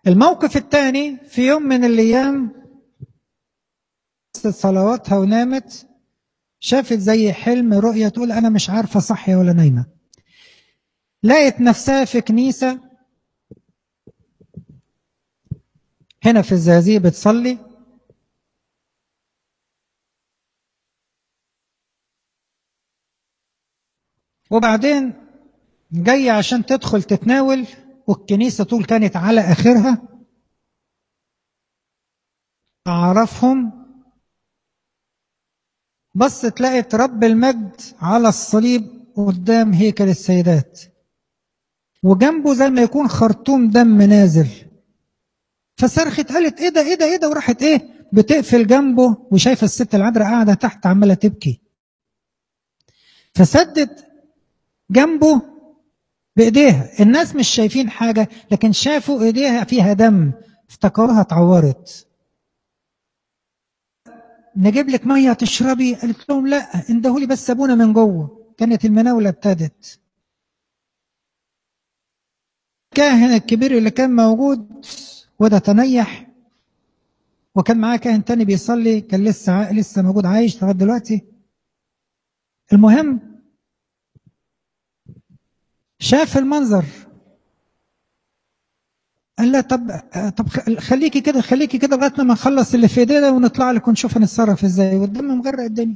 الموقف الثاني في يوم من الأيام صلواتها ونامت شافت زي حلم رؤية تقول أنا مش عارفة صحية ولا نايمة لقت نفسها في كنيسة هنا في الزقازيق بتصلي وبعدين جاية عشان تدخل تتناول والكنيسة طول كانت على آخرها أعرفهم بصت لقت رب المجد على الصليب قدام هيكل السيدات وجنبه زي ما يكون خرطوم دم نازل فصرخت قالت ايه ده ايه ده ايه ده وراحت ايه بتقفل جنبه وشايفه الست العذراء قاعده تحت عماله تبكي فسدت جنبه بايديها الناس مش شايفين حاجه لكن شافوا ايديها فيها دم افتكروها اتعورت نجيب لك ميه تشربي قالت لهم لا اندهولي بس ابونا من جوه كانت المناوله ابتدت الكاهن الكبير اللي كان موجود وده تنيح وكان معاه كاهن تاني بيصلي كان لسه ع... لسه موجود عايش لغايه دلوقتي المهم شاف المنظر قال لا طب طب خليكي كده خليكي كده لغايه لما نخلص اللي في ايدينا ونطلع لك ونشوف هنتصرف ازاي والدم مغرق الدنيا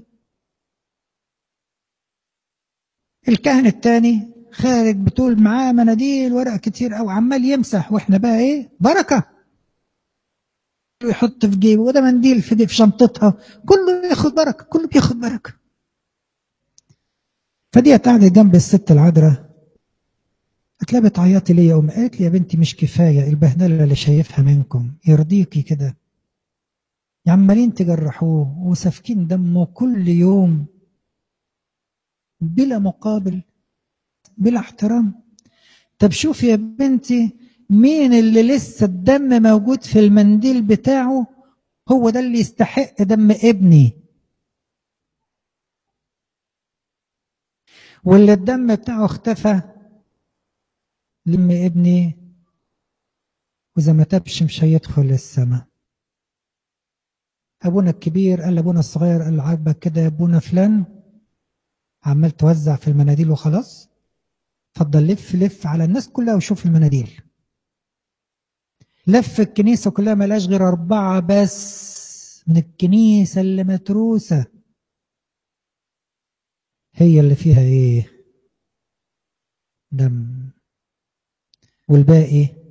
الكاهن الثاني خارج بتقول معاه مناديل ورق كتير قوي عمال يمسح واحنا بقى ايه بركه يحط في جيبه وده منديل في في شنطتها كله ياخد بركه كله بياخد بركه فدي قاعده جنب الست العذراء هتلاقي بتعيطي ليه يا ام قالت لي يا بنتي مش كفايه البهدله اللي شايفها منكم يرضيكي كده عمالين تجرحوه وسافكين دمه كل يوم بلا مقابل بلا احترام طب شوف يا بنتي مين اللي لسه الدم موجود في المنديل بتاعه هو ده اللي يستحق دم ابني واللي الدم بتاعه اختفى لم ابني واذا ما تبش مش هيدخل السماء ابونا الكبير قال لابونا الصغير قال له عاجبك كده يا ابونا فلان عمال توزع في المناديل وخلاص اتفضل لف لف على الناس كلها وشوف المناديل لف الكنيسة كلها ملاش غير أربعة بس من الكنيسة اللي متروسة هي اللي فيها إيه دم والباقي